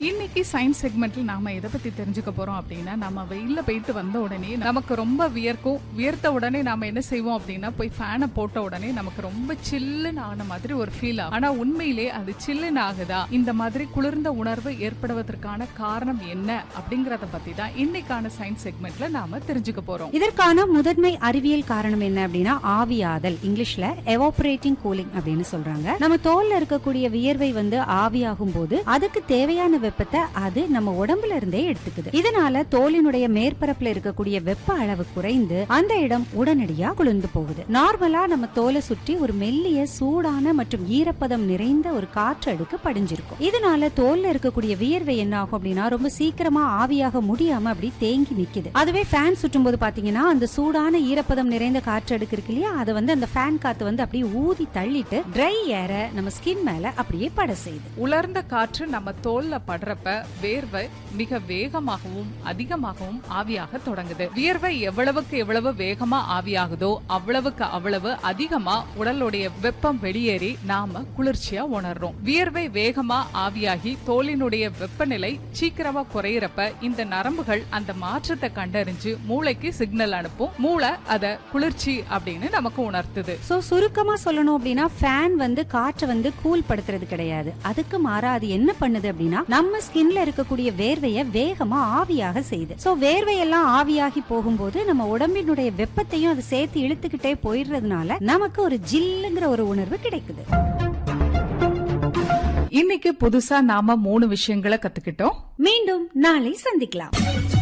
இன்னைக்கு சயின்ஸ் செக்மெண்ட்ல நாம எதை பத்தி தெரிஞ்சுக்க போறோம் அப்படின்னா நம்ம வெயில்ல போயிட்டு வந்த உடனே நமக்கு ரொம்ப வியர்க்கும் வியர்த்த உடனே நாம என்ன செய்வோம் அப்படின்னா போய் ஃபேனை போட்ட உடனே நமக்கு ரொம்ப சில்லுன்னு ஆன மாதிரி ஒரு ஃபீல் ஆகும் ஆனா உண்மையிலே அது சில்லுன்னு ஆகுதா இந்த மாதிரி குளிர்ந்த உணர்வு ஏற்படுவதற்கான காரணம் என்ன அப்படிங்கறத பத்தி தான் இன்னைக்கான சயின்ஸ் செக்மெண்ட்ல நாம தெரிஞ்சுக்க போறோம் இதற்கான முதன்மை அறிவியல் காரணம் என்ன அப்படின்னா ஆவியாதல் இங்கிலீஷ்ல எவாபரேட்டிங் கூலிங் அப்படின்னு சொல்றாங்க நம்ம தோல்ல இருக்கக்கூடிய வியர்வை வந்து ஆவியாகும் போது அதுக்கு தேவையான வெப்பத்தை அது நம்ம உடம்புல இருந்தே எடுத்துக்குது இதனால தோலினுடைய மேற்பரப்புல இருக்கக்கூடிய வெப்ப அளவு குறைந்து அந்த இடம் உடனடியா குளிர்ந்து போகுது நார்மலா நம்ம தோலை சுற்றி ஒரு மெல்லிய சூடான மற்றும் ஈரப்பதம் நிறைந்த ஒரு காற்று அடுக்கு படிஞ்சிருக்கும் இதனால தோல்ல இருக்கக்கூடிய வியர்வை என்ன ஆகும் அப்படின்னா ரொம்ப சீக்கிரமா ஆவியாக முடியாம அப்படி தேங்கி நிக்குது அதுவே ஃபேன் சுற்றும் போது பாத்தீங்கன்னா அந்த சூடான ஈரப்பதம் நிறைந்த காற்று அடுக்கு இருக்கு இல்லையா அதை வந்து அந்த ஃபேன் காத்து வந்து அப்படியே ஊதி தள்ளிட்டு ட்ரை ஏர நம்ம ஸ்கின் மேல அப்படியே பட செய்யுது உலர்ந்த காற்று நம்ம தோல்ல படுறப்ப வேர்வை மிக வேகமாகவும் அதிகமாகவும் ஆவியாக தொடங்குது வியர்வை எவ்வளவுக்கு எவ்வளவு வேகமா ஆவியாகுதோ அவ்வளவுக்கு அவ்வளவு அதிகமா உடலுடைய வெப்பம் வெளியேறி நாம குளிர்ச்சியா உணர்றோம் வியர்வை வேகமா ஆவியாகி தோலினுடைய வெப்பநிலை சீக்கிரமா குறையிறப்ப இந்த நரம்புகள் அந்த மாற்றத்தை கண்டறிஞ்சு மூளைக்கு சிக்னல் அனுப்பும் மூளை அத குளிர்ச்சி அப்படின்னு நமக்கு உணர்த்துது சோ சுருக்கமா சொல்லணும் அப்படின்னா ஃபேன் வந்து காற்றை வந்து கூல் படுத்துறது கிடையாது அதுக்கு மாறா அது என்ன பண்ணுது அப்படின்னா நம்ம ஸ்கின்ல இருக்கக்கூடிய வேர்வைய வேகமா ஆவியாக செய்யுது சோ வேர்வையெல்லாம் ஆவியாகி போகும்போது நம்ம உடம்பினுடைய வெப்பத்தையும் அது சேர்த்து இழுத்துக்கிட்டே போயிடுறதுனால நமக்கு ஒரு ஜில்லுங்கிற ஒரு உணர்வு கிடைக்குது இன்னைக்கு புதுசா நாம மூணு விஷயங்களை கத்துக்கிட்டோம் மீண்டும் நாளை சந்திக்கலாம்